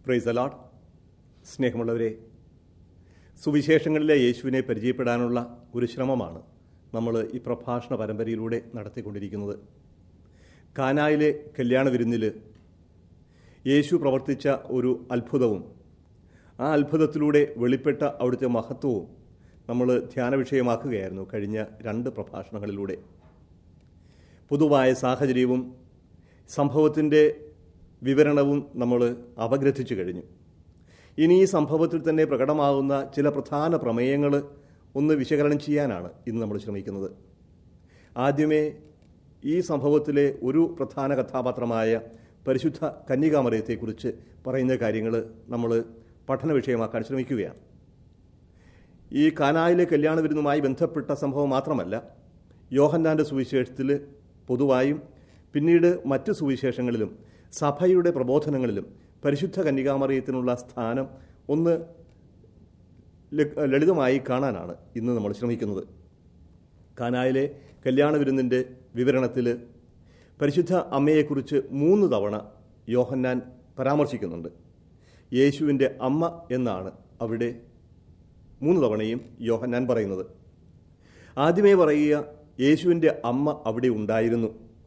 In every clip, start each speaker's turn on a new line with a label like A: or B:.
A: price അലാഡ് സ്നേഹമുള്ളവരെ സുവിശേഷങ്ങളിലെ യേശുവിനെ പരിചയപ്പെടാനുള്ള ഒരു ശ്രമമാണ് നമ്മൾ ഈ പ്രഭാഷണ പരമ്പരയിലൂടെ നടത്തിക്കൊണ്ടിരിക്കുന്നത് കാനായിലെ കല്യാണ വിരുന്നിൽ യേശു പ്രവർത്തിച്ച ഒരു അത്ഭുതവും ആ അത്ഭുതത്തിലൂടെ വെളിപ്പെട്ട അവിടുത്തെ മഹത്വവും നമ്മൾ ധ്യാന വിഷയമാക്കുകയായിരുന്നു കഴിഞ്ഞ രണ്ട് പ്രഭാഷണങ്ങളിലൂടെ പൊതുവായ സാഹചര്യവും സംഭവത്തിൻ്റെ വിവരണവും നമ്മൾ അപഗ്രഥിച്ചു കഴിഞ്ഞു ഇനി ഈ സംഭവത്തിൽ തന്നെ പ്രകടമാകുന്ന ചില പ്രധാന പ്രമേയങ്ങൾ ഒന്ന് വിശകലനം ചെയ്യാനാണ് ഇന്ന് നമ്മൾ ശ്രമിക്കുന്നത് ആദ്യമേ ഈ സംഭവത്തിലെ ഒരു പ്രധാന കഥാപാത്രമായ പരിശുദ്ധ കന്യകാമറയത്തെക്കുറിച്ച് പറയുന്ന കാര്യങ്ങൾ നമ്മൾ പഠന വിഷയമാക്കാൻ ശ്രമിക്കുകയാണ് ഈ കാനായിലെ കല്യാണ വിരുന്നുമായി ബന്ധപ്പെട്ട സംഭവം മാത്രമല്ല യോഹന്നാൻ്റെ സുവിശേഷത്തിൽ പൊതുവായും പിന്നീട് മറ്റ് സുവിശേഷങ്ങളിലും സഭയുടെ പ്രബോധനങ്ങളിലും പരിശുദ്ധ കന്യകാമറിയത്തിനുള്ള സ്ഥാനം ഒന്ന് ലളിതമായി കാണാനാണ് ഇന്ന് നമ്മൾ ശ്രമിക്കുന്നത് കാനായിലെ കല്യാണ വിരുന്നിൻ്റെ വിവരണത്തിൽ പരിശുദ്ധ അമ്മയെക്കുറിച്ച് മൂന്ന് തവണ യോഹന്നാൻ പരാമർശിക്കുന്നുണ്ട് യേശുവിൻ്റെ അമ്മ എന്നാണ് അവിടെ മൂന്ന് തവണയും യോഹന്നാൻ പറയുന്നത് ആദ്യമേ പറയുക യേശുവിൻ്റെ അമ്മ അവിടെ ഉണ്ടായിരുന്നു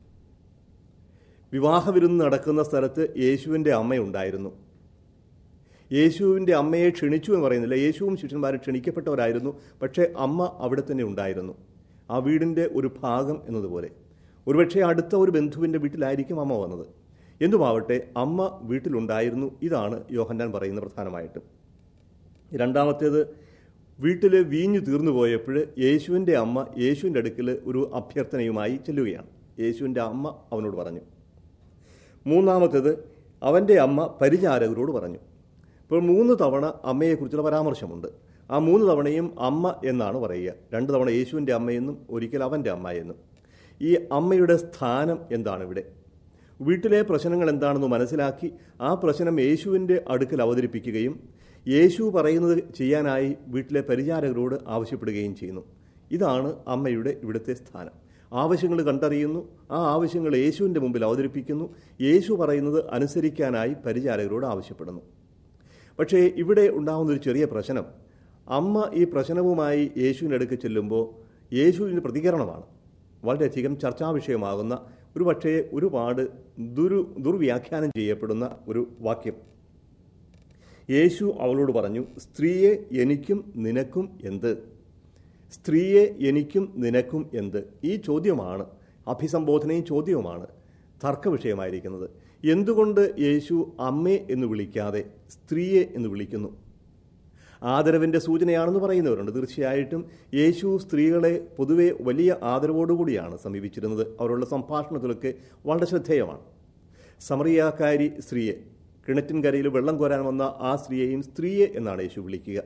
A: വിവാഹ വിരുന്ന് നടക്കുന്ന സ്ഥലത്ത് യേശുവിൻ്റെ അമ്മയുണ്ടായിരുന്നു യേശുവിൻ്റെ അമ്മയെ ക്ഷണിച്ചു എന്ന് പറയുന്നില്ല യേശുവും ശിഷ്യന്മാരും ക്ഷണിക്കപ്പെട്ടവരായിരുന്നു പക്ഷേ അമ്മ അവിടെ തന്നെ ഉണ്ടായിരുന്നു ആ വീടിൻ്റെ ഒരു ഭാഗം എന്നതുപോലെ ഒരുപക്ഷെ അടുത്ത ഒരു ബന്ധുവിൻ്റെ വീട്ടിലായിരിക്കും അമ്മ വന്നത് എന്തുമാവട്ടെ അമ്മ വീട്ടിലുണ്ടായിരുന്നു ഇതാണ് യോഹന്നാൻ പറയുന്നത് പ്രധാനമായിട്ടും രണ്ടാമത്തേത് വീട്ടിൽ വീഞ്ഞു തീർന്നു പോയപ്പോൾ യേശുവിൻ്റെ അമ്മ യേശുവിൻ്റെ അടുക്കൽ ഒരു അഭ്യർത്ഥനയുമായി ചെല്ലുകയാണ് യേശുവിൻ്റെ അമ്മ അവനോട് പറഞ്ഞു മൂന്നാമത്തേത് അവൻ്റെ അമ്മ പരിചാരകരോട് പറഞ്ഞു ഇപ്പോൾ മൂന്ന് തവണ അമ്മയെക്കുറിച്ചുള്ള പരാമർശമുണ്ട് ആ മൂന്ന് തവണയും അമ്മ എന്നാണ് പറയുക രണ്ട് തവണ യേശുവിൻ്റെ അമ്മയെന്നും ഒരിക്കൽ അവൻ്റെ അമ്മ എന്നും ഈ അമ്മയുടെ സ്ഥാനം എന്താണ് ഇവിടെ വീട്ടിലെ പ്രശ്നങ്ങൾ എന്താണെന്ന് മനസ്സിലാക്കി ആ പ്രശ്നം യേശുവിൻ്റെ അടുക്കൽ അവതരിപ്പിക്കുകയും യേശു പറയുന്നത് ചെയ്യാനായി വീട്ടിലെ പരിചാരകരോട് ആവശ്യപ്പെടുകയും ചെയ്യുന്നു ഇതാണ് അമ്മയുടെ ഇവിടുത്തെ സ്ഥാനം ആവശ്യങ്ങൾ കണ്ടറിയുന്നു ആ ആവശ്യങ്ങൾ യേശുവിൻ്റെ മുമ്പിൽ അവതരിപ്പിക്കുന്നു യേശു പറയുന്നത് അനുസരിക്കാനായി പരിചാരകരോട് ആവശ്യപ്പെടുന്നു പക്ഷേ ഇവിടെ ഉണ്ടാകുന്ന ഒരു ചെറിയ പ്രശ്നം അമ്മ ഈ പ്രശ്നവുമായി യേശുവിൻ്റെ അടുക്ക് ചെല്ലുമ്പോൾ യേശുവിൻ്റെ പ്രതികരണമാണ് വളരെയധികം ചർച്ചാ വിഷയമാകുന്ന ഒരു പക്ഷേ ഒരുപാട് ദുരു ദുർവ്യാഖ്യാനം ചെയ്യപ്പെടുന്ന ഒരു വാക്യം യേശു അവളോട് പറഞ്ഞു സ്ത്രീയെ എനിക്കും നിനക്കും എന്ത് സ്ത്രീയെ എനിക്കും നിനക്കും എന്ത് ഈ ചോദ്യമാണ് അഭിസംബോധനയും ചോദ്യവുമാണ് തർക്ക വിഷയമായിരിക്കുന്നത് എന്തുകൊണ്ട് യേശു അമ്മേ എന്ന് വിളിക്കാതെ സ്ത്രീയെ എന്ന് വിളിക്കുന്നു ആദരവിൻ്റെ സൂചനയാണെന്ന് പറയുന്നവരുണ്ട് തീർച്ചയായിട്ടും യേശു സ്ത്രീകളെ പൊതുവെ വലിയ ആദരവോടുകൂടിയാണ് സമീപിച്ചിരുന്നത് അവരുള്ള സംഭാഷണത്തിലൊക്കെ വളരെ ശ്രദ്ധേയമാണ് സമറിയാക്കാരി സ്ത്രീയെ കിണറ്റിൻകരയിൽ വെള്ളം കോരാൻ വന്ന ആ സ്ത്രീയെയും സ്ത്രീയെ എന്നാണ് യേശു വിളിക്കുക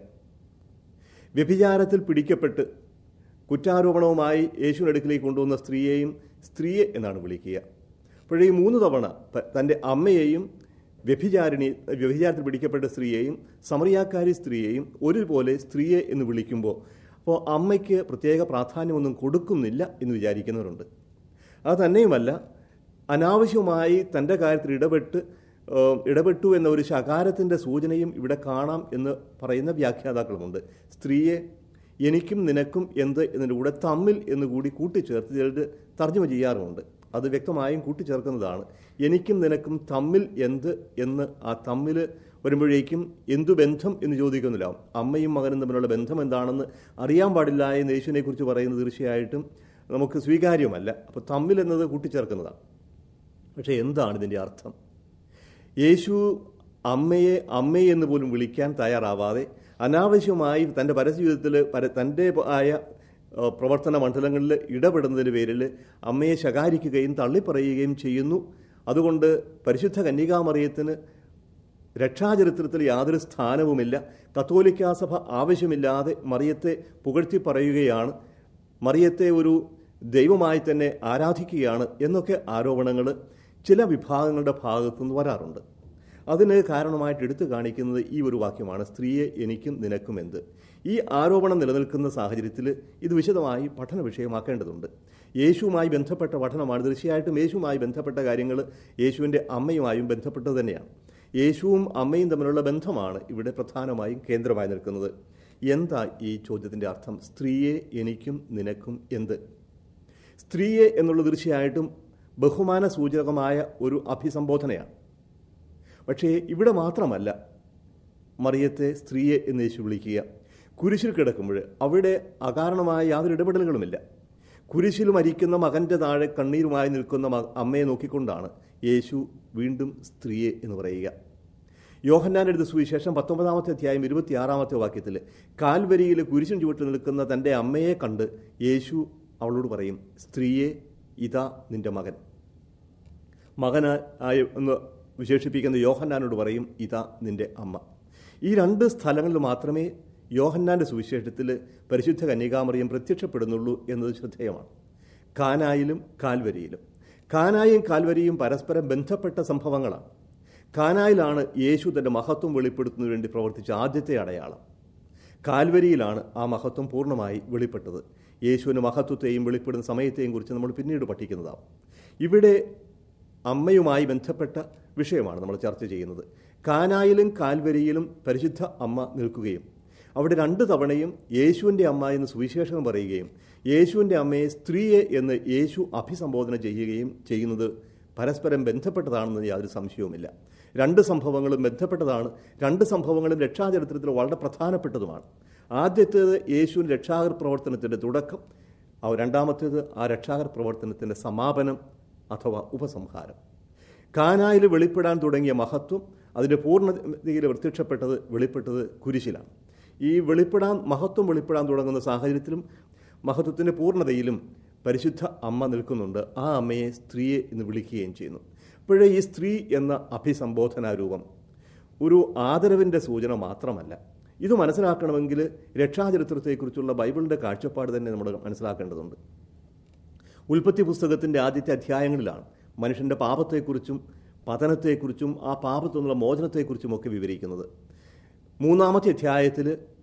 A: വ്യഭിചാരത്തിൽ പിടിക്കപ്പെട്ട് കുറ്റാരോപണവുമായി യേശുവിൻ്റെ അടുക്കിലേക്ക് കൊണ്ടുവന്ന സ്ത്രീയെയും സ്ത്രീയെ എന്നാണ് വിളിക്കുക അപ്പോഴേ ഈ മൂന്ന് തവണ തൻ്റെ അമ്മയെയും വ്യഭിചാരിണി വ്യഭിചാരത്തിൽ പിടിക്കപ്പെട്ട സ്ത്രീയെയും സമറിയാക്കാരി സ്ത്രീയെയും ഒരുപോലെ സ്ത്രീയെ എന്ന് വിളിക്കുമ്പോൾ അപ്പോൾ അമ്മയ്ക്ക് പ്രത്യേക പ്രാധാന്യമൊന്നും കൊടുക്കുന്നില്ല എന്ന് വിചാരിക്കുന്നവരുണ്ട് അത് തന്നെയുമല്ല അനാവശ്യമായി തൻ്റെ കാര്യത്തിൽ ഇടപെട്ട് ഇടപെട്ടു എന്ന ഒരു ശകാരത്തിൻ്റെ സൂചനയും ഇവിടെ കാണാം എന്ന് പറയുന്ന വ്യാഖ്യാതാക്കളുമുണ്ട് സ്ത്രീയെ എനിക്കും നിനക്കും എന്ത് എന്നതിൻ്റെ കൂടെ തമ്മിൽ എന്ന് കൂടി കൂട്ടിച്ചേർത്ത് ചിലർ തർജ്ജമ ചെയ്യാറുമുണ്ട് അത് വ്യക്തമായും കൂട്ടിച്ചേർക്കുന്നതാണ് എനിക്കും നിനക്കും തമ്മിൽ എന്ത് എന്ന് ആ തമ്മിൽ വരുമ്പോഴേക്കും എന്തു ബന്ധം എന്ന് ചോദിക്കുന്നില്ല അമ്മയും മകനും തമ്മിലുള്ള ബന്ധം എന്താണെന്ന് അറിയാൻ പാടില്ല എന്ന് യേശുവിനെ കുറിച്ച് പറയുന്നത് തീർച്ചയായിട്ടും നമുക്ക് സ്വീകാര്യമല്ല അപ്പോൾ തമ്മിൽ എന്നത് കൂട്ടിച്ചേർക്കുന്നതാണ് പക്ഷേ എന്താണ് ഇതിൻ്റെ അർത്ഥം യേശു അമ്മയെ അമ്മയെ എന്ന് പോലും വിളിക്കാൻ തയ്യാറാവാതെ അനാവശ്യമായി തൻ്റെ പരസ്യജീവിതത്തിൽ പര തൻ്റെ ആയ പ്രവർത്തന മണ്ഡലങ്ങളിൽ ഇടപെടുന്നതിന് പേരിൽ അമ്മയെ ശകാരിക്കുകയും തള്ളിപ്പറയുകയും ചെയ്യുന്നു അതുകൊണ്ട് പരിശുദ്ധ കന്യകാമറിയത്തിന് രക്ഷാചരിത്രത്തിൽ യാതൊരു സ്ഥാനവുമില്ല കത്തോലിക്കാ സഭ ആവശ്യമില്ലാതെ മറിയത്തെ പുകഴ്ത്തി പറയുകയാണ് മറിയത്തെ ഒരു ദൈവമായി തന്നെ ആരാധിക്കുകയാണ് എന്നൊക്കെ ആരോപണങ്ങൾ ചില വിഭാഗങ്ങളുടെ ഭാഗത്തുനിന്ന് വരാറുണ്ട് അതിന് കാരണമായിട്ട് എടുത്തു കാണിക്കുന്നത് ഈ ഒരു വാക്യമാണ് സ്ത്രീയെ എനിക്കും നിനക്കും എന്ത് ഈ ആരോപണം നിലനിൽക്കുന്ന സാഹചര്യത്തിൽ ഇത് വിശദമായി പഠന വിഷയമാക്കേണ്ടതുണ്ട് യേശുവുമായി ബന്ധപ്പെട്ട പഠനമാണ് തീർച്ചയായിട്ടും യേശുവുമായി ബന്ധപ്പെട്ട കാര്യങ്ങൾ യേശുവിൻ്റെ അമ്മയുമായും ബന്ധപ്പെട്ടത് തന്നെയാണ് യേശുവും അമ്മയും തമ്മിലുള്ള ബന്ധമാണ് ഇവിടെ പ്രധാനമായും കേന്ദ്രമായി നിൽക്കുന്നത് എന്താ ഈ ചോദ്യത്തിൻ്റെ അർത്ഥം സ്ത്രീയെ എനിക്കും നിനക്കും എന്ത് സ്ത്രീയെ എന്നുള്ളത് തീർച്ചയായിട്ടും ബഹുമാന സൂചകമായ ഒരു അഭിസംബോധനയാണ് പക്ഷേ ഇവിടെ മാത്രമല്ല മറിയത്തെ സ്ത്രീയെ എന്ന് യേശു വിളിക്കുക കുരിശിൽ കിടക്കുമ്പോൾ അവിടെ അകാരണമായ യാതൊരു ഇടപെടലുകളുമില്ല കുരിശിൽ മരിക്കുന്ന മകൻ്റെ താഴെ കണ്ണീരുമായി നിൽക്കുന്ന മ- അമ്മയെ നോക്കിക്കൊണ്ടാണ് യേശു വീണ്ടും സ്ത്രീയെ എന്ന് പറയുക യോഹന്നാൻ എഴുത സുവിശേഷം പത്തൊമ്പതാമത്തെ അധ്യായം ഇരുപത്തിയാറാമത്തെ വാക്യത്തിൽ കാൽവരിയിൽ കുരിശിൻ ചുവട്ടിൽ നിൽക്കുന്ന തൻ്റെ അമ്മയെ കണ്ട് യേശു അവളോട് പറയും സ്ത്രീയെ ഇതാ നിന്റെ മകൻ മകനായ എന്ന് വിശേഷിപ്പിക്കുന്ന യോഹന്നാനോട് പറയും ഇതാ നിന്റെ അമ്മ ഈ രണ്ട് സ്ഥലങ്ങളിൽ മാത്രമേ യോഹന്നാന്റെ സുവിശേഷത്തിൽ പരിശുദ്ധ കന്യകാമറിയം പ്രത്യക്ഷപ്പെടുന്നുള്ളൂ എന്നത് ശ്രദ്ധേയമാണ് കാനായിലും കാൽവരിയിലും കാനായും കാൽവരിയും പരസ്പരം ബന്ധപ്പെട്ട സംഭവങ്ങളാണ് കാനായിലാണ് യേശു തന്റെ മഹത്വം വെളിപ്പെടുത്തുന്നതിന് വേണ്ടി പ്രവർത്തിച്ച ആദ്യത്തെ അടയാളം കാൽവരിയിലാണ് ആ മഹത്വം പൂർണ്ണമായി വെളിപ്പെട്ടത് യേശുവിന് മഹത്വത്തെയും വെളിപ്പെടുന്ന സമയത്തെയും കുറിച്ച് നമ്മൾ പിന്നീട് പഠിക്കുന്നതാവും ഇവിടെ അമ്മയുമായി ബന്ധപ്പെട്ട വിഷയമാണ് നമ്മൾ ചർച്ച ചെയ്യുന്നത് കാനായിലും കാൽവരിയിലും പരിശുദ്ധ അമ്മ നിൽക്കുകയും അവിടെ രണ്ട് തവണയും യേശുവിൻ്റെ അമ്മ എന്ന് സുവിശേഷം പറയുകയും യേശുവിൻ്റെ അമ്മയെ സ്ത്രീയെ എന്ന് യേശു അഭിസംബോധന ചെയ്യുകയും ചെയ്യുന്നത് പരസ്പരം ബന്ധപ്പെട്ടതാണെന്ന് യാതൊരു സംശയവുമില്ല രണ്ട് സംഭവങ്ങളും ബന്ധപ്പെട്ടതാണ് രണ്ട് സംഭവങ്ങളും രക്ഷാചരിത്രത്തിൽ വളരെ പ്രധാനപ്പെട്ടതുമാണ് ആദ്യത്തേത് യേശുവിൻ്റെ രക്ഷാകർ പ്രവർത്തനത്തിൻ്റെ തുടക്കം ആ രണ്ടാമത്തേത് ആ രക്ഷാകർ പ്രവർത്തനത്തിൻ്റെ സമാപനം അഥവാ ഉപസംഹാരം കാനായിൽ വെളിപ്പെടാൻ തുടങ്ങിയ മഹത്വം അതിൻ്റെ പൂർണ്ണതയിൽ പ്രത്യക്ഷപ്പെട്ടത് വെളിപ്പെട്ടത് കുരിശിലാണ് ഈ വെളിപ്പെടാൻ മഹത്വം വെളിപ്പെടാൻ തുടങ്ങുന്ന സാഹചര്യത്തിലും മഹത്വത്തിൻ്റെ പൂർണ്ണതയിലും പരിശുദ്ധ അമ്മ നിൽക്കുന്നുണ്ട് ആ അമ്മയെ സ്ത്രീയെ എന്ന് വിളിക്കുകയും ചെയ്യുന്നു ഇപ്പോഴേ ഈ സ്ത്രീ എന്ന അഭിസംബോധനാ രൂപം ഒരു ആദരവിൻ്റെ സൂചന മാത്രമല്ല ഇത് മനസ്സിലാക്കണമെങ്കിൽ രക്ഷാചരിത്രത്തെക്കുറിച്ചുള്ള ബൈബിളിൻ്റെ കാഴ്ചപ്പാട് തന്നെ നമ്മൾ മനസ്സിലാക്കേണ്ടതുണ്ട് ഉൽപ്പത്തി പുസ്തകത്തിൻ്റെ ആദ്യത്തെ അധ്യായങ്ങളിലാണ് മനുഷ്യൻ്റെ പാപത്തെക്കുറിച്ചും പതനത്തെക്കുറിച്ചും ആ പാപത്തു നിന്നുള്ള മോചനത്തെക്കുറിച്ചും ഒക്കെ വിവരിക്കുന്നത് മൂന്നാമത്തെ അധ്യായത്തിൽ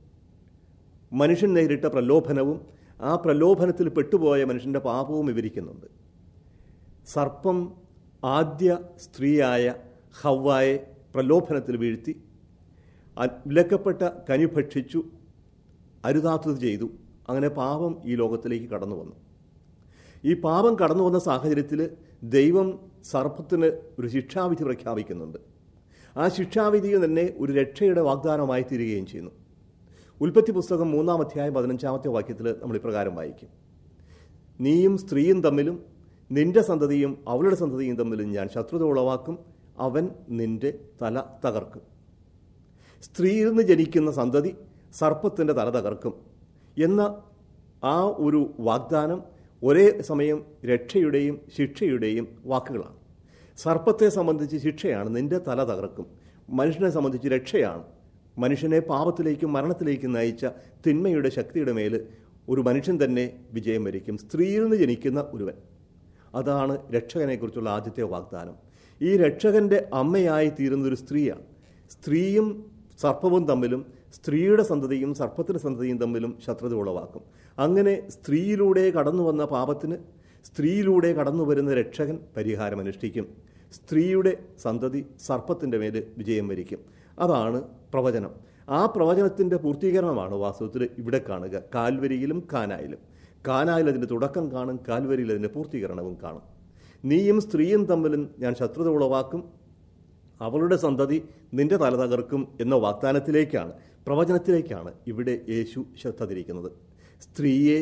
A: മനുഷ്യൻ നേരിട്ട പ്രലോഭനവും ആ പ്രലോഭനത്തിൽ പെട്ടുപോയ മനുഷ്യൻ്റെ പാപവും വിവരിക്കുന്നുണ്ട് സർപ്പം ആദ്യ സ്ത്രീയായ ഹവ്വായെ പ്രലോഭനത്തിൽ വീഴ്ത്തി അ- വിലക്കപ്പെട്ട കനി ഭക്ഷിച്ചു അരുതാത്തത് ചെയ്തു അങ്ങനെ പാപം ഈ ലോകത്തിലേക്ക് കടന്നു വന്നു ഈ പാപം കടന്നു വന്ന സാഹചര്യത്തിൽ ദൈവം സർപ്പത്തിന് ഒരു ശിക്ഷാവിധി പ്രഖ്യാപിക്കുന്നുണ്ട് ആ ശിക്ഷാവിധിയിൽ തന്നെ ഒരു രക്ഷയുടെ വാഗ്ദാനമായി തീരുകയും ചെയ്യുന്നു ഉൽപ്പത്തി പുസ്തകം മൂന്നാം അധ്യായം പതിനഞ്ചാമത്തെ വാക്യത്തിൽ നമ്മൾ ഇപ്രകാരം വായിക്കും നീയും സ്ത്രീയും തമ്മിലും നിന്റെ സന്തതിയും അവളുടെ സന്തതിയും തമ്മിലും ഞാൻ ശത്രുത ഉളവാക്കും അവൻ നിന്റെ തല തകർക്കും സ്ത്രീയിൽ നിന്ന് ജനിക്കുന്ന സന്തതി സർപ്പത്തിൻ്റെ തല തകർക്കും എന്ന ആ ഒരു വാഗ്ദാനം ഒരേ സമയം രക്ഷയുടെയും ശിക്ഷയുടെയും വാക്കുകളാണ് സർപ്പത്തെ സംബന്ധിച്ച് ശിക്ഷയാണ് നിന്റെ തല തകർക്കും മനുഷ്യനെ സംബന്ധിച്ച് രക്ഷയാണ് മനുഷ്യനെ പാപത്തിലേക്കും മരണത്തിലേക്കും നയിച്ച തിന്മയുടെ ശക്തിയുടെ മേൽ ഒരു മനുഷ്യൻ തന്നെ വിജയം വരിക്കും സ്ത്രീയിൽ നിന്ന് ജനിക്കുന്ന ഒരുവൻ അതാണ് രക്ഷകനെക്കുറിച്ചുള്ള ആദ്യത്തെ വാഗ്ദാനം ഈ രക്ഷകന്റെ അമ്മയായി തീരുന്ന ഒരു സ്ത്രീയാണ് സ്ത്രീയും സർപ്പവും തമ്മിലും സ്ത്രീയുടെ സന്തതിയും സർപ്പത്തിന്റെ സന്തതിയും തമ്മിലും ശത്രുത ഉളവാക്കും അങ്ങനെ സ്ത്രീയിലൂടെ കടന്നു വന്ന പാപത്തിന് സ്ത്രീയിലൂടെ കടന്നു വരുന്ന രക്ഷകൻ പരിഹാരം അനുഷ്ഠിക്കും സ്ത്രീയുടെ സന്തതി സർപ്പത്തിൻ്റെ മേൽ വിജയം വരിക്കും അതാണ് പ്രവചനം ആ പ്രവചനത്തിൻ്റെ പൂർത്തീകരണമാണ് വാസ്തവത്തിൽ ഇവിടെ കാണുക കാൽവരിയിലും കാനായിലും കാനായിൽ അതിൻ്റെ തുടക്കം കാണും കാൽവരിയിൽ അതിൻ്റെ പൂർത്തീകരണവും കാണും നീയും സ്ത്രീയും തമ്മിലും ഞാൻ ശത്രുത ഉളവാക്കും അവളുടെ സന്തതി നിന്റെ തല തകർക്കും എന്ന വാഗ്ദാനത്തിലേക്കാണ് പ്രവചനത്തിലേക്കാണ് ഇവിടെ യേശു ശ്രദ്ധ തിരിക്കുന്നത് സ്ത്രീയെ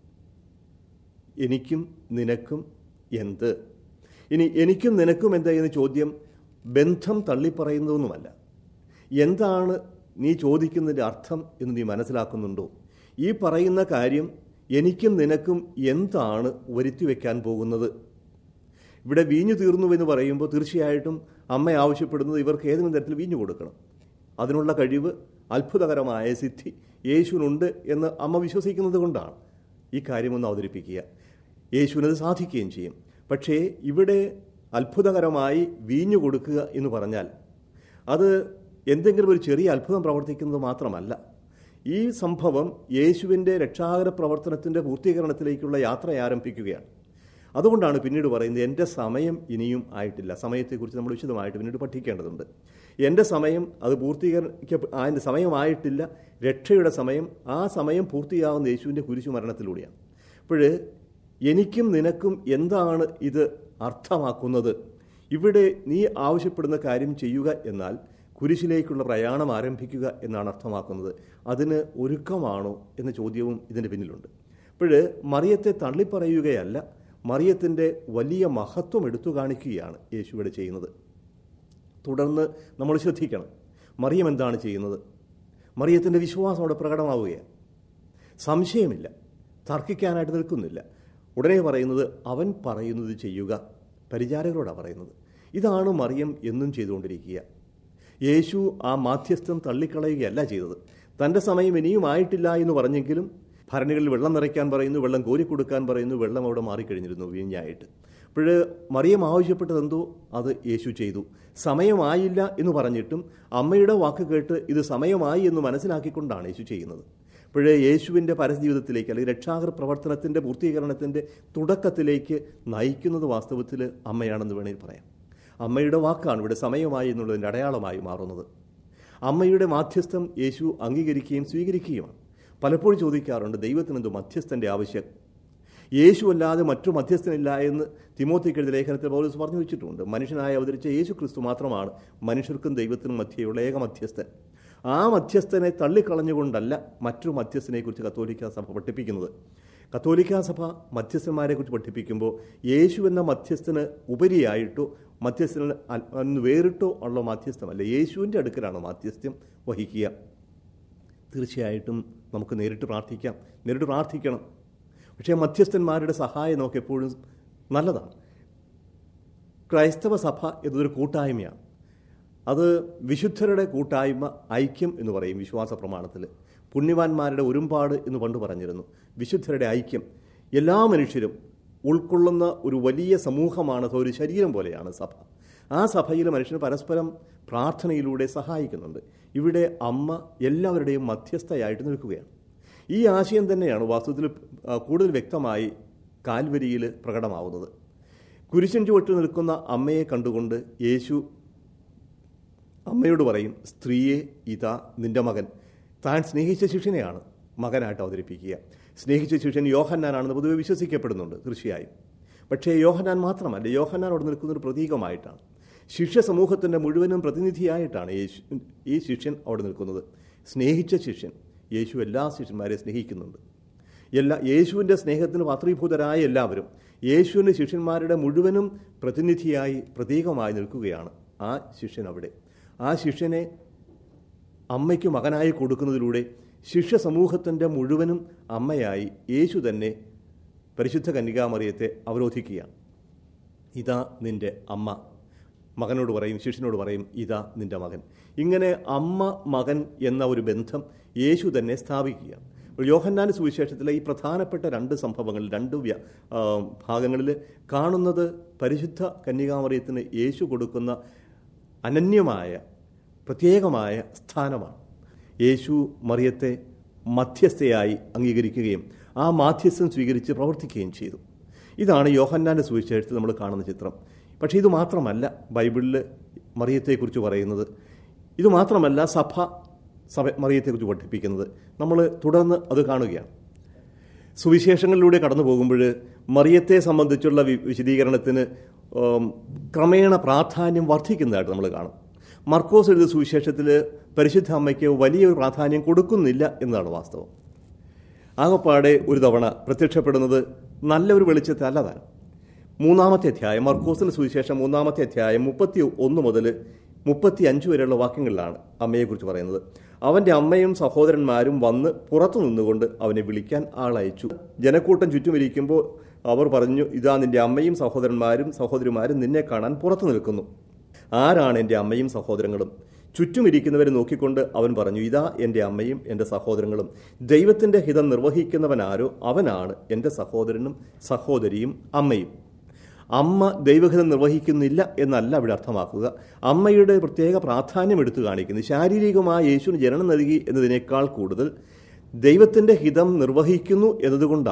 A: എനിക്കും നിനക്കും എന്ത് ഇനി എനിക്കും നിനക്കും എന്താ എന്ന ചോദ്യം ബന്ധം തള്ളിപ്പറയുന്നതൊന്നുമല്ല എന്താണ് നീ ചോദിക്കുന്നതിൻ്റെ അർത്ഥം എന്ന് നീ മനസ്സിലാക്കുന്നുണ്ടോ ഈ പറയുന്ന കാര്യം എനിക്കും നിനക്കും എന്താണ് വരുത്തി വയ്ക്കാൻ പോകുന്നത് ഇവിടെ വീഞ്ഞു തീർന്നു എന്ന് പറയുമ്പോൾ തീർച്ചയായിട്ടും അമ്മ ആവശ്യപ്പെടുന്നത് ഇവർക്ക് ഏതെങ്കിലും തരത്തിൽ വീഞ്ഞു കൊടുക്കണം അതിനുള്ള കഴിവ് അത്ഭുതകരമായ സിദ്ധി യേശുവിനുണ്ട് എന്ന് അമ്മ വിശ്വസിക്കുന്നത് കൊണ്ടാണ് ഈ കാര്യമൊന്ന് അവതരിപ്പിക്കുക യേശുവിനത് സാധിക്കുകയും ചെയ്യും പക്ഷേ ഇവിടെ അത്ഭുതകരമായി വീഞ്ഞു കൊടുക്കുക എന്ന് പറഞ്ഞാൽ അത് എന്തെങ്കിലും ഒരു ചെറിയ അത്ഭുതം പ്രവർത്തിക്കുന്നത് മാത്രമല്ല ഈ സംഭവം യേശുവിൻ്റെ രക്ഷാകര പ്രവർത്തനത്തിൻ്റെ പൂർത്തീകരണത്തിലേക്കുള്ള യാത്ര ആരംഭിക്കുകയാണ് അതുകൊണ്ടാണ് പിന്നീട് പറയുന്നത് എൻ്റെ സമയം ഇനിയും ആയിട്ടില്ല സമയത്തെക്കുറിച്ച് നമ്മൾ വിശദമായിട്ട് പിന്നീട് പഠിക്കേണ്ടതുണ്ട് എൻ്റെ സമയം അത് പൂർത്തീകരിക്ക അതിൻ്റെ സമയമായിട്ടില്ല രക്ഷയുടെ സമയം ആ സമയം പൂർത്തിയാവുന്ന യേശുവിൻ്റെ കുരിശു മരണത്തിലൂടെയാണ് അപ്പോൾ എനിക്കും നിനക്കും എന്താണ് ഇത് അർത്ഥമാക്കുന്നത് ഇവിടെ നീ ആവശ്യപ്പെടുന്ന കാര്യം ചെയ്യുക എന്നാൽ കുരിശിലേക്കുള്ള പ്രയാണം ആരംഭിക്കുക എന്നാണ് അർത്ഥമാക്കുന്നത് അതിന് ഒരുക്കമാണോ എന്ന ചോദ്യവും ഇതിൻ്റെ പിന്നിലുണ്ട് അപ്പോൾ മറിയത്തെ തള്ളിപ്പറയുകയല്ല മറിയത്തിൻ്റെ വലിയ മഹത്വം എടുത്തു കാണിക്കുകയാണ് യേശു ഇവിടെ ചെയ്യുന്നത് തുടർന്ന് നമ്മൾ ശ്രദ്ധിക്കണം മറിയം എന്താണ് ചെയ്യുന്നത് മറിയത്തിൻ്റെ വിശ്വാസം അവിടെ പ്രകടമാവുകയാണ് സംശയമില്ല തർക്കിക്കാനായിട്ട് നിൽക്കുന്നില്ല ഉടനെ പറയുന്നത് അവൻ പറയുന്നത് ചെയ്യുക പരിചാരകരോടാണ് പറയുന്നത് ഇതാണ് മറിയം എന്നും ചെയ്തുകൊണ്ടിരിക്കുക യേശു ആ മാധ്യസ്ഥം തള്ളിക്കളയുകയല്ല ചെയ്തത് തൻ്റെ സമയം ഇനിയും ആയിട്ടില്ല എന്ന് പറഞ്ഞെങ്കിലും ഭരണികളിൽ വെള്ളം നിറയ്ക്കാൻ പറയുന്നു വെള്ളം കോരിക്കൊടുക്കാൻ പറയുന്നു വെള്ളം അവിടെ മാറിക്കഴിഞ്ഞിരുന്നു വീഞ്ഞായിട്ട് അപ്പോൾ മറിയം ആവശ്യപ്പെട്ടതെന്തോ അത് യേശു ചെയ്തു സമയമായില്ല എന്ന് പറഞ്ഞിട്ടും അമ്മയുടെ വാക്ക് കേട്ട് ഇത് സമയമായി എന്ന് മനസ്സിലാക്കിക്കൊണ്ടാണ് യേശു ചെയ്യുന്നത് അപ്പോഴേ യേശുവിൻ്റെ പരജീവിതത്തിലേക്ക് അല്ലെങ്കിൽ രക്ഷാകർ പ്രവർത്തനത്തിൻ്റെ പൂർത്തീകരണത്തിൻ്റെ തുടക്കത്തിലേക്ക് നയിക്കുന്നത് വാസ്തവത്തിൽ അമ്മയാണെന്ന് വേണമെങ്കിൽ പറയാം അമ്മയുടെ വാക്കാണ് ഇവിടെ സമയമായി എന്നുള്ളതിൻ്റെ അടയാളമായി മാറുന്നത് അമ്മയുടെ മാധ്യസ്ഥം യേശു അംഗീകരിക്കുകയും സ്വീകരിക്കുകയുമാണ് പലപ്പോഴും ചോദിക്കാറുണ്ട് ദൈവത്തിനെന്തോ മധ്യസ്ഥൻ്റെ ആവശ്യം യേശു അല്ലാതെ മറ്റു മധ്യസ്ഥനില്ല എന്ന് തിമോത്തിക്കെഴുതിയ ലേഖനത്തിൽ പൗലോസ് പറഞ്ഞു വെച്ചിട്ടുണ്ട് മനുഷ്യനായി അവതരിച്ച യേശു ക്രിസ്തു മാത്രമാണ് മനുഷ്യർക്കും ദൈവത്തിനും മധ്യയുള്ള ഏക മധ്യസ്ഥൻ ആ മധ്യസ്ഥനെ തള്ളിക്കളഞ്ഞുകൊണ്ടല്ല മറ്റൊരു മധ്യസ്ഥനെക്കുറിച്ച് കത്തോലിക്ക സഭ പഠിപ്പിക്കുന്നത് കത്തോലിക്ക സഭ മധ്യസ്ഥന്മാരെക്കുറിച്ച് പഠിപ്പിക്കുമ്പോൾ യേശു എന്ന മധ്യസ്ഥന് ഉപരിയായിട്ടോ മധ്യസ്ഥന് അന്ന് വേറിട്ടോ ഉള്ള മധ്യസ്ഥമല്ല യേശുവിൻ്റെ അടുക്കലാണ് മാധ്യസ്ഥ്യം വഹിക്കുക തീർച്ചയായിട്ടും നമുക്ക് നേരിട്ട് പ്രാർത്ഥിക്കാം നേരിട്ട് പ്രാർത്ഥിക്കണം പക്ഷേ മധ്യസ്ഥന്മാരുടെ സഹായം നമുക്ക് എപ്പോഴും നല്ലതാണ് ക്രൈസ്തവ സഭ എന്നതൊരു കൂട്ടായ്മയാണ് അത് വിശുദ്ധരുടെ കൂട്ടായ്മ ഐക്യം എന്ന് പറയും വിശ്വാസ പ്രമാണത്തിൽ പുണ്യവാന്മാരുടെ ഒരുമ്പാട് എന്ന് പണ്ട് പറഞ്ഞിരുന്നു വിശുദ്ധരുടെ ഐക്യം എല്ലാ മനുഷ്യരും ഉൾക്കൊള്ളുന്ന ഒരു വലിയ സമൂഹമാണ് ഒരു ശരീരം പോലെയാണ് സഭ ആ സഭയിൽ മനുഷ്യന് പരസ്പരം പ്രാർത്ഥനയിലൂടെ സഹായിക്കുന്നുണ്ട് ഇവിടെ അമ്മ എല്ലാവരുടെയും മധ്യസ്ഥയായിട്ട് നിൽക്കുകയാണ് ഈ ആശയം തന്നെയാണ് വാസ്തവത്തിൽ കൂടുതൽ വ്യക്തമായി കാൽവരിയിൽ പ്രകടമാവുന്നത് കുരിശൻ ചുവട്ടിൽ നിൽക്കുന്ന അമ്മയെ കണ്ടുകൊണ്ട് യേശു അമ്മയോട് പറയും സ്ത്രീയെ ഇതാ നിന്റെ മകൻ താൻ സ്നേഹിച്ച ശിഷ്യനെയാണ് മകനായിട്ട് അവതരിപ്പിക്കുക സ്നേഹിച്ച ശിഷ്യൻ യോഹന്നാനാണെന്ന് പൊതുവെ വിശ്വസിക്കപ്പെടുന്നുണ്ട് തീർച്ചയായും പക്ഷേ യോഹന്നാൻ മാത്രമല്ല യോഹന്നാൻ അവിടെ നിൽക്കുന്ന ഒരു പ്രതീകമായിട്ടാണ് ശിഷ്യ സമൂഹത്തിൻ്റെ മുഴുവനും പ്രതിനിധിയായിട്ടാണ് യേശു ഈ ശിഷ്യൻ അവിടെ നിൽക്കുന്നത് സ്നേഹിച്ച ശിഷ്യൻ യേശു എല്ലാ ശിഷ്യന്മാരെയും സ്നേഹിക്കുന്നുണ്ട് എല്ലാ യേശുവിൻ്റെ സ്നേഹത്തിന് പാത്രീഭൂതരായ എല്ലാവരും യേശുവിൻ്റെ ശിഷ്യന്മാരുടെ മുഴുവനും പ്രതിനിധിയായി പ്രതീകമായി നിൽക്കുകയാണ് ആ ശിഷ്യൻ അവിടെ ആ ശിഷ്യനെ അമ്മയ്ക്ക് മകനായി കൊടുക്കുന്നതിലൂടെ ശിഷ്യ സമൂഹത്തിൻ്റെ മുഴുവനും അമ്മയായി യേശു തന്നെ പരിശുദ്ധ കന്യകാമറിയത്തെ അവരോധിക്കുകയാണ് ഇതാ നിന്റെ അമ്മ മകനോട് പറയും ശിഷ്യനോട് പറയും ഇതാ നിന്റെ മകൻ ഇങ്ങനെ അമ്മ മകൻ എന്ന ഒരു ബന്ധം യേശു തന്നെ സ്ഥാപിക്കുക യോഹന്നാൻ സുവിശേഷത്തിലെ ഈ പ്രധാനപ്പെട്ട രണ്ട് സംഭവങ്ങൾ രണ്ട് ഭാഗങ്ങളിൽ കാണുന്നത് പരിശുദ്ധ കന്യകാമറിയത്തിന് യേശു കൊടുക്കുന്ന അനന്യമായ പ്രത്യേകമായ സ്ഥാനമാണ് യേശു മറിയത്തെ മധ്യസ്ഥയായി അംഗീകരിക്കുകയും ആ മാധ്യസ്ഥം സ്വീകരിച്ച് പ്രവർത്തിക്കുകയും ചെയ്തു ഇതാണ് യോഹന്നാൻ്റെ സുവിശേഷത്തിൽ നമ്മൾ കാണുന്ന ചിത്രം പക്ഷേ ഇത് മാത്രമല്ല ബൈബിളിൽ മറിയത്തെക്കുറിച്ച് പറയുന്നത് ഇത് മാത്രമല്ല സഭ സഭ മറിയത്തെക്കുറിച്ച് പഠിപ്പിക്കുന്നത് നമ്മൾ തുടർന്ന് അത് കാണുകയാണ് സുവിശേഷങ്ങളിലൂടെ കടന്നു പോകുമ്പോൾ മറിയത്തെ സംബന്ധിച്ചുള്ള വിശദീകരണത്തിന് ക്രമേണ പ്രാധാന്യം വർദ്ധിക്കുന്നതായിട്ട് നമ്മൾ കാണും മർക്കോസ് എഴുതിയ സുവിശേഷത്തിൽ പരിശുദ്ധ അമ്മയ്ക്ക് വലിയൊരു പ്രാധാന്യം കൊടുക്കുന്നില്ല എന്നതാണ് വാസ്തവം ആകപ്പാടെ ഒരു തവണ പ്രത്യക്ഷപ്പെടുന്നത് നല്ലൊരു വെളിച്ചത്തെ അല്ലതാണ് മൂന്നാമത്തെ അധ്യായം മർക്കോസിന് സുവിശേഷം മൂന്നാമത്തെ അധ്യായം മുപ്പത്തി ഒന്ന് മുതൽ മുപ്പത്തി അഞ്ച് വരെയുള്ള വാക്യങ്ങളിലാണ് അമ്മയെക്കുറിച്ച് പറയുന്നത് അവൻ്റെ അമ്മയും സഹോദരന്മാരും വന്ന് പുറത്തു നിന്നുകൊണ്ട് അവനെ വിളിക്കാൻ ആളയച്ചു ജനക്കൂട്ടം ചുറ്റുമിരിക്കുമ്പോൾ അവർ പറഞ്ഞു ഇതാ നിന്റെ അമ്മയും സഹോദരന്മാരും സഹോദരിമാരും നിന്നെ കാണാൻ പുറത്തു നിൽക്കുന്നു ആരാണ് എൻ്റെ അമ്മയും സഹോദരങ്ങളും ചുറ്റുമിരിക്കുന്നവരെ നോക്കിക്കൊണ്ട് അവൻ പറഞ്ഞു ഇതാ എൻ്റെ അമ്മയും എൻ്റെ സഹോദരങ്ങളും ദൈവത്തിൻ്റെ ഹിതം നിർവഹിക്കുന്നവനാരോ അവനാണ് എൻ്റെ സഹോദരനും സഹോദരിയും അമ്മയും അമ്മ ദൈവഹിതം നിർവഹിക്കുന്നില്ല എന്നല്ല ഇവിടെ അർത്ഥമാക്കുക അമ്മയുടെ പ്രത്യേക പ്രാധാന്യം എടുത്തു കാണിക്കുന്നു ശാരീരികമായ യേശുവിന് ജനനം നൽകി എന്നതിനേക്കാൾ കൂടുതൽ ദൈവത്തിൻ്റെ ഹിതം നിർവഹിക്കുന്നു എന്നതുകൊണ്ടാണ്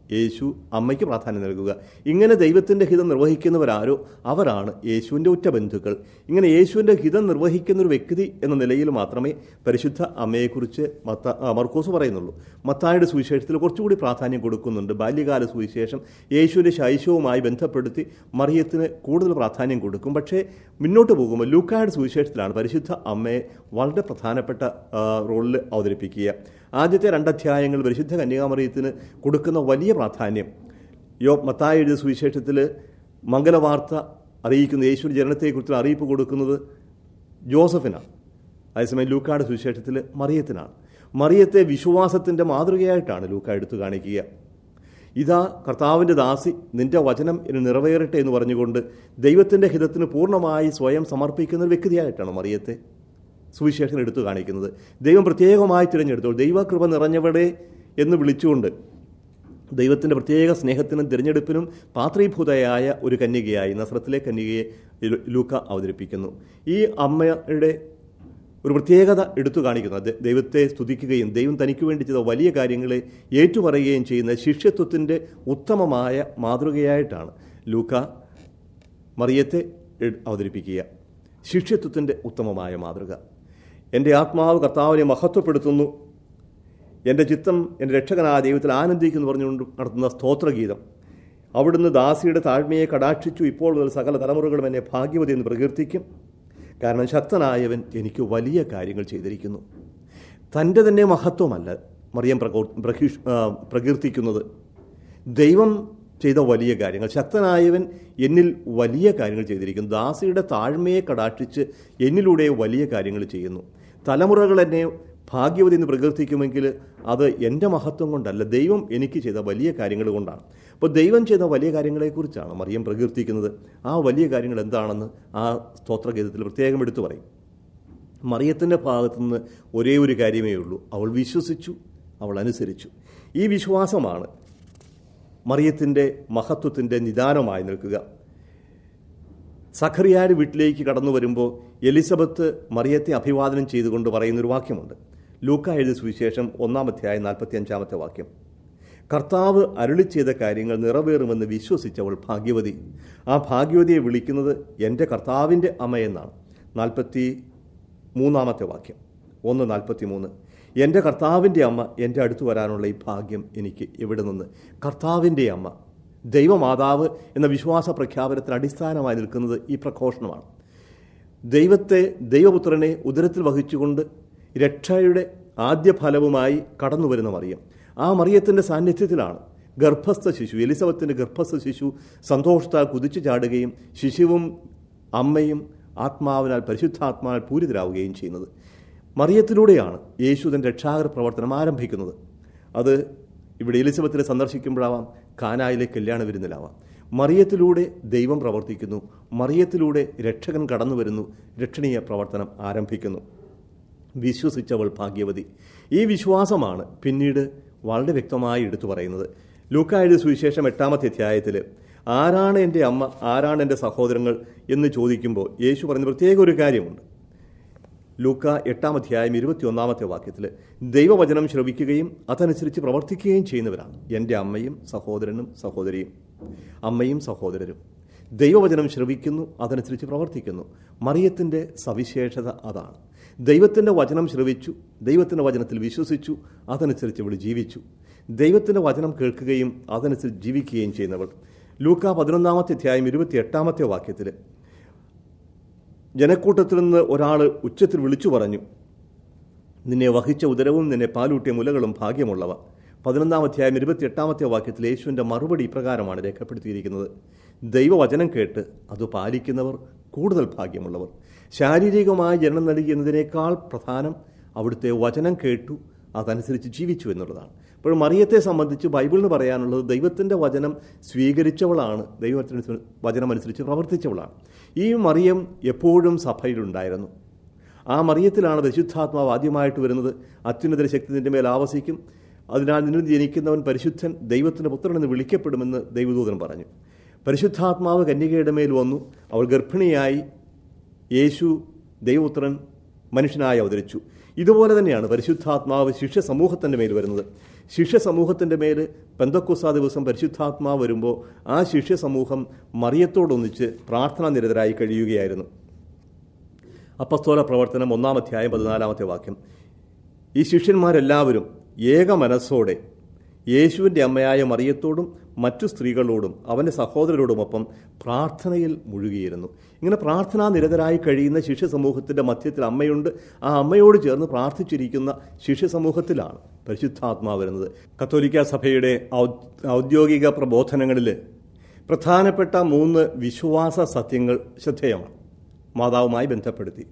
A: യേശു അമ്മയ്ക്ക് പ്രാധാന്യം നൽകുക ഇങ്ങനെ ദൈവത്തിൻ്റെ ഹിതം നിർവഹിക്കുന്നവരാരോ അവരാണ് യേശുവിൻ്റെ ഉറ്റ ബന്ധുക്കൾ ഇങ്ങനെ യേശുവിൻ്റെ ഹിതം നിർവഹിക്കുന്ന ഒരു വ്യക്തി എന്ന നിലയിൽ മാത്രമേ പരിശുദ്ധ അമ്മയെക്കുറിച്ച് മത്ത ആ, മർക്കോസ് പറയുന്നുള്ളൂ മത്തായുടെ സുവിശേഷത്തിൽ കുറച്ചുകൂടി പ്രാധാന്യം കൊടുക്കുന്നുണ്ട് ബാല്യകാല സുവിശേഷം യേശുവിൻ്റെ ശൈശവുമായി ബന്ധപ്പെടുത്തി മറിയത്തിന് കൂടുതൽ പ്രാധാന്യം കൊടുക്കും പക്ഷേ മുന്നോട്ട് പോകുമ്പോൾ ലൂക്കായുടെ സുവിശേഷത്തിലാണ് പരിശുദ്ധ അമ്മയെ വളരെ പ്രധാനപ്പെട്ട ആ, റോളിൽ അവതരിപ്പിക്കുക ആദ്യത്തെ രണ്ടധ്യായങ്ങൾ പരിശുദ്ധ കന്യാമറിയത്തിന് കൊടുക്കുന്ന വലിയ പ്രാധാന്യം യോ മത്തായ എഴുതിയ സുവിശേഷത്തിൽ മംഗലവാർത്ത അറിയിക്കുന്ന യേശുവിൻ്റെ ജനനത്തെക്കുറിച്ചുള്ള അറിയിപ്പ് കൊടുക്കുന്നത് ജോസഫിനാണ് അതേസമയം ലൂക്കാട് സുവിശേഷത്തിൽ മറിയത്തിനാണ് മറിയത്തെ വിശ്വാസത്തിൻ്റെ മാതൃകയായിട്ടാണ് ലൂക്ക എടുത്തു കാണിക്കുക ഇതാ കർത്താവിൻ്റെ ദാസി നിന്റെ വചനം ഇനി നിറവേറട്ടെ എന്ന് പറഞ്ഞുകൊണ്ട് ദൈവത്തിൻ്റെ ഹിതത്തിന് പൂർണ്ണമായി സ്വയം സമർപ്പിക്കുന്ന ഒരു വ്യക്തിയായിട്ടാണ് മറിയത്തെ സുവിശേഷൻ എടുത്തു കാണിക്കുന്നത് ദൈവം പ്രത്യേകമായി തിരഞ്ഞെടുത്തു ദൈവകൃപ നിറഞ്ഞവടെ എന്ന് വിളിച്ചുകൊണ്ട് ദൈവത്തിൻ്റെ പ്രത്യേക സ്നേഹത്തിനും തിരഞ്ഞെടുപ്പിനും പാത്രീഭൂതയായ ഒരു കന്യകയായി നസ്രത്തിലെ കന്യകയെ ലു- ലൂക്ക അവതരിപ്പിക്കുന്നു ഈ അമ്മയുടെ ഒരു പ്രത്യേകത എടുത്തു കാണിക്കുന്നു അത് ദൈവത്തെ സ്തുതിക്കുകയും ദൈവം തനിക്ക് വേണ്ടി ചെയ്ത വലിയ കാര്യങ്ങളെ ഏറ്റുപറയുകയും ചെയ്യുന്ന ശിഷ്യത്വത്തിൻ്റെ ഉത്തമമായ മാതൃകയായിട്ടാണ് ലൂക്ക മറിയത്തെ എ- അവതരിപ്പിക്കുക ശിഷ്യത്വത്തിൻ്റെ ഉത്തമമായ മാതൃക എൻ്റെ ആത്മാവ് കർത്താവിനെ മഹത്വപ്പെടുത്തുന്നു എൻ്റെ ചിത്തം എൻ്റെ രക്ഷകനായ ദൈവത്തിൽ ആനന്ദിക്കുന്നു പറഞ്ഞുകൊണ്ട് നടത്തുന്ന സ്തോത്രഗീതം അവിടുന്ന് ദാസിയുടെ താഴ്മയെ കടാക്ഷിച്ചു ഇപ്പോൾ മുതൽ സകല തലമുറകളും എന്നെ ഭാഗ്യവതി എന്ന് പ്രകീർത്തിക്കും കാരണം ശക്തനായവൻ എനിക്ക് വലിയ കാര്യങ്ങൾ ചെയ്തിരിക്കുന്നു തൻ്റെ തന്നെ മഹത്വമല്ല മറിയം പ്രകോ പ്രകീഷ് ആ, പ്രകീർത്തിക്കുന്നത് ദൈവം ചെയ്ത വലിയ കാര്യങ്ങൾ ശക്തനായവൻ എന്നിൽ വലിയ കാര്യങ്ങൾ ചെയ്തിരിക്കുന്നു ദാസിയുടെ താഴ്മയെ കടാക്ഷിച്ച് എന്നിലൂടെ വലിയ കാര്യങ്ങൾ ചെയ്യുന്നു തലമുറകൾ എന്നെ ഭാഗ്യവതി എന്ന് പ്രകീർത്തിക്കുമെങ്കിൽ അത് എൻ്റെ മഹത്വം കൊണ്ടല്ല ദൈവം എനിക്ക് ചെയ്ത വലിയ കാര്യങ്ങൾ കൊണ്ടാണ് അപ്പോൾ ദൈവം ചെയ്ത വലിയ കാര്യങ്ങളെക്കുറിച്ചാണ് മറിയം പ്രകീർത്തിക്കുന്നത് ആ വലിയ കാര്യങ്ങൾ എന്താണെന്ന് ആ സ്തോത്രഗീതത്തിൽ പ്രത്യേകം എടുത്തു പറയും മറിയത്തിൻ്റെ ഭാഗത്തു നിന്ന് ഒരേ ഒരു കാര്യമേ ഉള്ളൂ അവൾ വിശ്വസിച്ചു അവൾ അനുസരിച്ചു ഈ വിശ്വാസമാണ് മറിയത്തിൻ്റെ മഹത്വത്തിൻ്റെ നിദാനമായി നിൽക്കുക സഖറിയാര് വീട്ടിലേക്ക് കടന്നു വരുമ്പോൾ എലിസബത്ത് മറിയത്തെ അഭിവാദനം ചെയ്തുകൊണ്ട് പറയുന്നൊരു വാക്യമുണ്ട് ലൂക്ക എഴുതിയ സുവിശേഷം ഒന്നാം അധ്യായം നാൽപ്പത്തി അഞ്ചാമത്തെ വാക്യം കർത്താവ് അരുളി ചെയ്ത കാര്യങ്ങൾ നിറവേറുമെന്ന് വിശ്വസിച്ചവൾ ഭാഗ്യവതി ആ ഭാഗ്യവതിയെ വിളിക്കുന്നത് എൻ്റെ കർത്താവിൻ്റെ അമ്മ എന്നാണ് നാൽപ്പത്തി മൂന്നാമത്തെ വാക്യം ഒന്ന് നാൽപ്പത്തി മൂന്ന് എൻ്റെ കർത്താവിൻ്റെ അമ്മ എൻ്റെ അടുത്ത് വരാനുള്ള ഈ ഭാഗ്യം എനിക്ക് എവിടെ നിന്ന് കർത്താവിൻ്റെ അമ്മ ദൈവമാതാവ് എന്ന വിശ്വാസ പ്രഖ്യാപനത്തിന് അടിസ്ഥാനമായി നിൽക്കുന്നത് ഈ പ്രഘോഷണമാണ് ദൈവത്തെ ദൈവപുത്രനെ ഉദരത്തിൽ വഹിച്ചുകൊണ്ട് രക്ഷയുടെ ആദ്യ ഫലവുമായി കടന്നു വരുന്ന മറിയം ആ മറിയത്തിൻ്റെ സാന്നിധ്യത്തിലാണ് ഗർഭസ്ഥ ശിശു എലിസബത്തിൻ്റെ ഗർഭസ്ഥ ശിശു സന്തോഷത്താൽ കുതിച്ചു ചാടുകയും ശിശുവും അമ്മയും ആത്മാവിനാൽ പരിശുദ്ധാത്മാവിനാൽ പൂരിതരാവുകയും ചെയ്യുന്നത് മറിയത്തിലൂടെയാണ് യേശു തൻ്റെ രക്ഷാകര പ്രവർത്തനം ആരംഭിക്കുന്നത് അത് ഇവിടെ എലിസബത്തിനെ സന്ദർശിക്കുമ്പോഴാവാം കാനായിലെ കല്യാണ വിരുന്നിലാവാം മറിയത്തിലൂടെ ദൈവം പ്രവർത്തിക്കുന്നു മറിയത്തിലൂടെ രക്ഷകൻ കടന്നു വരുന്നു രക്ഷണീയ പ്രവർത്തനം ആരംഭിക്കുന്നു വിശ്വസിച്ചവൾ ഭാഗ്യവതി ഈ വിശ്വാസമാണ് പിന്നീട് വളരെ വ്യക്തമായി എടുത്തു പറയുന്നത് ലൂക്കായുടെ സുവിശേഷം എട്ടാമത്തെ അധ്യായത്തിൽ ആരാണ് എൻ്റെ അമ്മ ആരാണ് എൻ്റെ സഹോദരങ്ങൾ എന്ന് ചോദിക്കുമ്പോൾ യേശു പറയുന്ന പ്രത്യേക ഒരു കാര്യമുണ്ട് ലൂക്ക എട്ടാം അധ്യായം ഇരുപത്തിയൊന്നാമത്തെ വാക്യത്തിൽ ദൈവവചനം ശ്രവിക്കുകയും അതനുസരിച്ച് പ്രവർത്തിക്കുകയും ചെയ്യുന്നവരാണ് എൻ്റെ അമ്മയും സഹോദരനും സഹോദരിയും അമ്മയും സഹോദരരും ദൈവവചനം ശ്രവിക്കുന്നു അതനുസരിച്ച് പ്രവർത്തിക്കുന്നു മറിയത്തിൻ്റെ സവിശേഷത അതാണ് ദൈവത്തിൻ്റെ വചനം ശ്രവിച്ചു ദൈവത്തിൻ്റെ വചനത്തിൽ വിശ്വസിച്ചു അതനുസരിച്ച് ഇവൾ ജീവിച്ചു ദൈവത്തിൻ്റെ വചനം കേൾക്കുകയും അതനുസരിച്ച് ജീവിക്കുകയും ചെയ്യുന്നവൾ ലൂക്ക പതിനൊന്നാമത്തെ അധ്യായം ഇരുപത്തി എട്ടാമത്തെ വാക്യത്തിൽ ജനക്കൂട്ടത്തിൽ നിന്ന് ഒരാൾ ഉച്ചത്തിൽ വിളിച്ചു പറഞ്ഞു നിന്നെ വഹിച്ച ഉദരവും നിന്നെ പാലൂട്ടിയ മുലകളും ഭാഗ്യമുള്ളവ പതിനൊന്നാം അധ്യായം ഇരുപത്തിയെട്ടാമത്തെ വാക്യത്തിൽ യേശുവിൻ്റെ മറുപടി ഇപ്രകാരമാണ് രേഖപ്പെടുത്തിയിരിക്കുന്നത് ദൈവവചനം കേട്ട് അത് പാലിക്കുന്നവർ കൂടുതൽ ഭാഗ്യമുള്ളവർ ശാരീരികമായ ജനനം നൽകിയെന്നതിനേക്കാൾ പ്രധാനം അവിടുത്തെ വചനം കേട്ടു അതനുസരിച്ച് ജീവിച്ചു എന്നുള്ളതാണ് അപ്പോൾ മറിയത്തെ സംബന്ധിച്ച് ബൈബിളിന് പറയാനുള്ളത് ദൈവത്തിൻ്റെ വചനം സ്വീകരിച്ചവളാണ് ദൈവത്തിന് വചനമനുസരിച്ച് പ്രവർത്തിച്ചവളാണ് ഈ മറിയം എപ്പോഴും സഭയിലുണ്ടായിരുന്നു ആ മറിയത്തിലാണ് പരിശുദ്ധാത്മാവ് ആദ്യമായിട്ട് വരുന്നത് അത്യുന്നതര ശക്തി നിന്റെ മേൽ ആവസിക്കും അതിനാൽ നിന്നിൽ ജനിക്കുന്നവൻ പരിശുദ്ധൻ ദൈവത്തിൻ്റെ പുത്രനെന്ന് വിളിക്കപ്പെടുമെന്ന് ദൈവദൂതൻ പറഞ്ഞു പരിശുദ്ധാത്മാവ് കന്യകയുടെ മേൽ വന്നു അവൾ ഗർഭിണിയായി യേശു ദൈവപുത്രൻ മനുഷ്യനായി അവതരിച്ചു ഇതുപോലെ തന്നെയാണ് പരിശുദ്ധാത്മാവ് ശിഷ്യ സമൂഹത്തിൻ്റെ മേൽ വരുന്നത് ശിഷ്യ സമൂഹത്തിൻ്റെ മേൽ പെന്തക്കുസ ദിവസം പരിശുദ്ധാത്മാവ് വരുമ്പോൾ ആ ശിഷ്യ സമൂഹം മറിയത്തോടൊന്നിച്ച് പ്രാർത്ഥനാ നിരതരായി കഴിയുകയായിരുന്നു അപ്പസ്തോല പ്രവർത്തനം ഒന്നാം അധ്യായം പതിനാലാമത്തെ വാക്യം ഈ ശിഷ്യന്മാരെല്ലാവരും ഏക മനസ്സോടെ യേശുവിൻ്റെ അമ്മയായ മറിയത്തോടും മറ്റു സ്ത്രീകളോടും അവൻ്റെ സഹോദരരോടുമൊപ്പം പ്രാർത്ഥനയിൽ മുഴുകിയിരുന്നു ഇങ്ങനെ പ്രാർത്ഥനാ നിരതരായി കഴിയുന്ന ശിഷ്യ സമൂഹത്തിൻ്റെ മധ്യത്തിൽ അമ്മയുണ്ട് ആ അമ്മയോട് ചേർന്ന് പ്രാർത്ഥിച്ചിരിക്കുന്ന ശിഷ്യ സമൂഹത്തിലാണ് പരിശുദ്ധാത്മാവ് വരുന്നത് കത്തോലിക്ക സഭയുടെ ഔദ്യോഗിക പ്രബോധനങ്ങളിൽ പ്രധാനപ്പെട്ട മൂന്ന് വിശ്വാസ സത്യങ്ങൾ ശ്രദ്ധേയമാണ് മാതാവുമായി ബന്ധപ്പെടുത്തി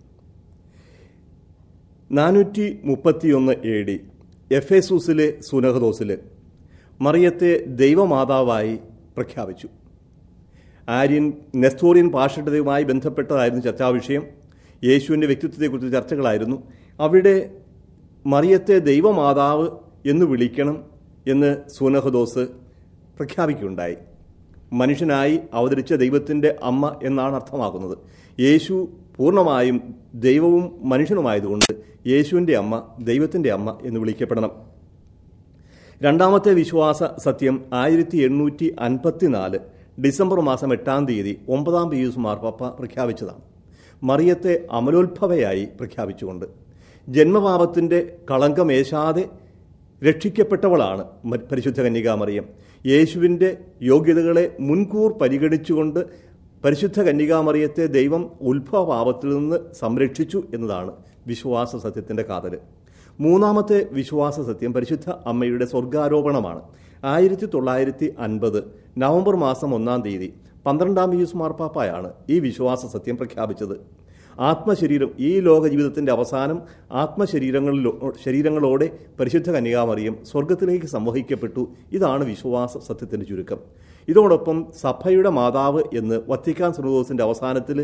A: നാനൂറ്റി മുപ്പത്തിയൊന്ന് എ ഡി എഫേസൂസിലെ സുനഹദോസിൽ മറിയത്തെ ദൈവമാതാവായി പ്രഖ്യാപിച്ചു ആര്യൻ നെസ്തോറിയൻ പാഷണ്ഡതയുമായി ബന്ധപ്പെട്ടതായിരുന്നു ചർച്ചാവിഷയം യേശുവിൻ്റെ വ്യക്തിത്വത്തെക്കുറിച്ച് ചർച്ചകളായിരുന്നു അവിടെ മറിയത്തെ ദൈവമാതാവ് എന്ന് വിളിക്കണം എന്ന് സുനഹദോസ് പ്രഖ്യാപിക്കുകയുണ്ടായി മനുഷ്യനായി അവതരിച്ച ദൈവത്തിൻ്റെ അമ്മ എന്നാണ് അർത്ഥമാക്കുന്നത് യേശു പൂർണ്ണമായും ദൈവവും മനുഷ്യനുമായതുകൊണ്ട് യേശുവിൻ്റെ അമ്മ ദൈവത്തിൻ്റെ അമ്മ എന്ന് വിളിക്കപ്പെടണം രണ്ടാമത്തെ വിശ്വാസ സത്യം ആയിരത്തി എണ്ണൂറ്റി അൻപത്തിനാല് ഡിസംബർ മാസം എട്ടാം തീയതി ഒമ്പതാം പീയൂസ് മാർപ്പാപ്പ പ്രഖ്യാപിച്ചതാണ് മറിയത്തെ അമലോത്ഭവയായി പ്രഖ്യാപിച്ചുകൊണ്ട് ജന്മപാപത്തിൻ്റെ കളങ്കമേശാതെ രക്ഷിക്കപ്പെട്ടവളാണ് പരിശുദ്ധ കന്യകാമറിയം യേശുവിൻ്റെ യോഗ്യതകളെ മുൻകൂർ പരിഗണിച്ചുകൊണ്ട് പരിശുദ്ധ കന്യകാമറിയത്തെ ദൈവം ഉത്ഭവപാപത്തിൽ നിന്ന് സംരക്ഷിച്ചു എന്നതാണ് വിശ്വാസ സത്യത്തിൻ്റെ കാതൽ മൂന്നാമത്തെ വിശ്വാസ സത്യം പരിശുദ്ധ അമ്മയുടെ സ്വർഗാരോപണമാണ് ആയിരത്തി തൊള്ളായിരത്തി അൻപത് നവംബർ മാസം ഒന്നാം തീയതി പന്ത്രണ്ടാം പീയൂസ് മാർപ്പാപ്പായാണ് ഈ വിശ്വാസ സത്യം പ്രഖ്യാപിച്ചത് ആത്മശരീരം ഈ ലോക ജീവിതത്തിൻ്റെ അവസാനം ആത്മശരീരങ്ങളിലോ ശരീരങ്ങളോടെ പരിശുദ്ധ കന്യകാമറിയം സ്വർഗത്തിലേക്ക് സംവഹിക്കപ്പെട്ടു ഇതാണ് വിശ്വാസ സത്യത്തിൻ്റെ ചുരുക്കം ഇതോടൊപ്പം സഭയുടെ മാതാവ് എന്ന് വത്തിക്കാൻ സുനദോസിൻ്റെ അവസാനത്തിൽ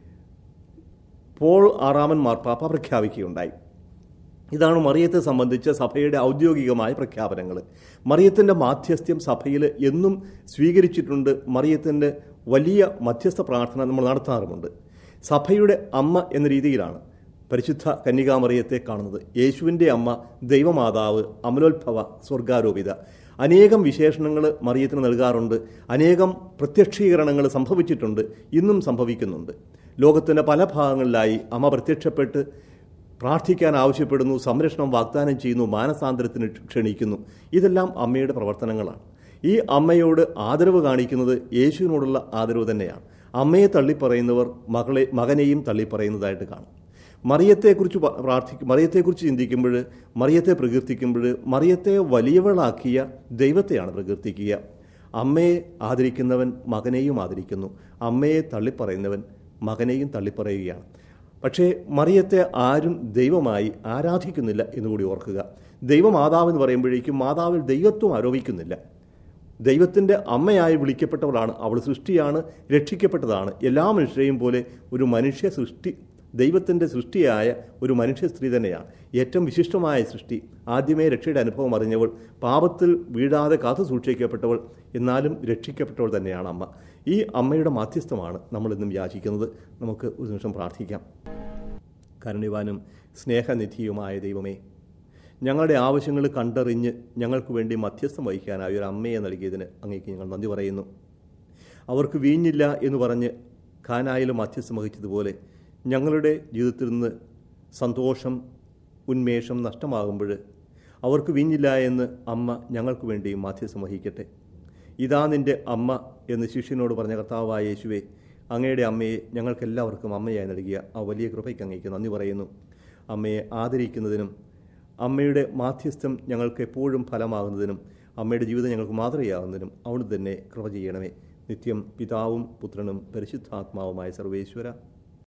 A: പോൾ ആറാമൻ മാർപ്പാപ്പ പ്രഖ്യാപിക്കുകയുണ്ടായി ഇതാണ് മറിയത്തെ സംബന്ധിച്ച സഭയുടെ ഔദ്യോഗികമായ പ്രഖ്യാപനങ്ങൾ മറിയത്തിൻ്റെ മാധ്യസ്ഥ്യം സഭയിൽ എന്നും സ്വീകരിച്ചിട്ടുണ്ട് മറിയത്തിൻ്റെ വലിയ മധ്യസ്ഥ പ്രാർത്ഥന നമ്മൾ നടത്താറുമുണ്ട് സഭയുടെ അമ്മ എന്ന രീതിയിലാണ് പരിശുദ്ധ കന്യകാമറിയത്തെ കാണുന്നത് യേശുവിൻ്റെ അമ്മ ദൈവമാതാവ് അമലോത്ഭവ സ്വർഗാരോപിത അനേകം വിശേഷണങ്ങൾ മറിയത്തിന് നൽകാറുണ്ട് അനേകം പ്രത്യക്ഷീകരണങ്ങൾ സംഭവിച്ചിട്ടുണ്ട് ഇന്നും സംഭവിക്കുന്നുണ്ട് ലോകത്തിൻ്റെ പല ഭാഗങ്ങളിലായി അമ്മ പ്രത്യക്ഷപ്പെട്ട് പ്രാർത്ഥിക്കാൻ ആവശ്യപ്പെടുന്നു സംരക്ഷണം വാഗ്ദാനം ചെയ്യുന്നു മാനസാന്തരത്തിന് ക്ഷണിക്കുന്നു ഇതെല്ലാം അമ്മയുടെ പ്രവർത്തനങ്ങളാണ് ഈ അമ്മയോട് ആദരവ് കാണിക്കുന്നത് യേശുവിനോടുള്ള ആദരവ് തന്നെയാണ് അമ്മയെ തള്ളിപ്പറയുന്നവർ മകളെ മകനെയും തള്ളിപ്പറയുന്നതായിട്ട് കാണും മറിയത്തെക്കുറിച്ച് പ്രാർത്ഥി മറിയത്തെക്കുറിച്ച് ചിന്തിക്കുമ്പോൾ മറിയത്തെ പ്രകീർത്തിക്കുമ്പോൾ മറിയത്തെ വലിയവളാക്കിയ ദൈവത്തെയാണ് പ്രകീർത്തിക്കുക അമ്മയെ ആദരിക്കുന്നവൻ മകനെയും ആദരിക്കുന്നു അമ്മയെ തള്ളിപ്പറയുന്നവൻ മകനെയും തള്ളിപ്പറയുകയാണ് പക്ഷേ മറിയത്തെ ആരും ദൈവമായി ആരാധിക്കുന്നില്ല എന്നുകൂടി ഓർക്കുക ദൈവമാതാവ് എന്ന് പറയുമ്പോഴേക്കും മാതാവിൽ ദൈവത്വം ആരോപിക്കുന്നില്ല ദൈവത്തിൻ്റെ അമ്മയായി വിളിക്കപ്പെട്ടവളാണ് അവൾ സൃഷ്ടിയാണ് രക്ഷിക്കപ്പെട്ടതാണ് എല്ലാ മനുഷ്യരെയും പോലെ ഒരു മനുഷ്യ സൃഷ്ടി ദൈവത്തിൻ്റെ സൃഷ്ടിയായ ഒരു മനുഷ്യ സ്ത്രീ തന്നെയാണ് ഏറ്റവും വിശിഷ്ടമായ സൃഷ്ടി ആദ്യമേ രക്ഷയുടെ അനുഭവം അറിഞ്ഞവൾ പാപത്തിൽ വീഴാതെ കാത്തു സൂക്ഷിക്കപ്പെട്ടവൾ എന്നാലും രക്ഷിക്കപ്പെട്ടവൾ തന്നെയാണ് അമ്മ ഈ അമ്മയുടെ മാധ്യസ്ഥമാണ് നമ്മൾ ഇന്നും യാചിക്കുന്നത് നമുക്ക് ഒരു നിമിഷം പ്രാർത്ഥിക്കാം കരുണിവാനും സ്നേഹനിധിയുമായ ദൈവമേ ഞങ്ങളുടെ ആവശ്യങ്ങൾ കണ്ടറിഞ്ഞ് ഞങ്ങൾക്ക് വേണ്ടി മധ്യസ്ഥം വഹിക്കാനായ ഒരു അമ്മയെ നൽകിയതിന് അങ്ങേക്ക് ഞങ്ങൾ നന്ദി പറയുന്നു അവർക്ക് വീഞ്ഞില്ല എന്ന് പറഞ്ഞ് ഖാനായാലും മധ്യസ്ഥം വഹിച്ചതുപോലെ ഞങ്ങളുടെ ജീവിതത്തിൽ നിന്ന് സന്തോഷം ഉന്മേഷം നഷ്ടമാകുമ്പോൾ അവർക്ക് വീഞ്ഞില്ല എന്ന് അമ്മ ഞങ്ങൾക്ക് വേണ്ടി മധ്യസ്ഥം വഹിക്കട്ടെ ഇതാ നിൻ്റെ അമ്മ എന്ന് ശിഷ്യനോട് പറഞ്ഞ കർത്താവായ യേശുവെ അങ്ങയുടെ അമ്മയെ ഞങ്ങൾക്കെല്ലാവർക്കും അമ്മയായി നൽകിയ ആ വലിയ കൃപയ്ക്ക് അങ്ങേക്ക് നന്ദി പറയുന്നു അമ്മയെ ആദരിക്കുന്നതിനും അമ്മയുടെ മാധ്യസ്ഥം ഞങ്ങൾക്ക് എപ്പോഴും ഫലമാകുന്നതിനും അമ്മയുടെ ജീവിതം ഞങ്ങൾക്ക് മാതൃകയാകുന്നതിനും അവിടുന്ന് തന്നെ കൃപ ചെയ്യണമേ നിത്യം പിതാവും പുത്രനും പരിശുദ്ധാത്മാവുമായ സർവേശ്വര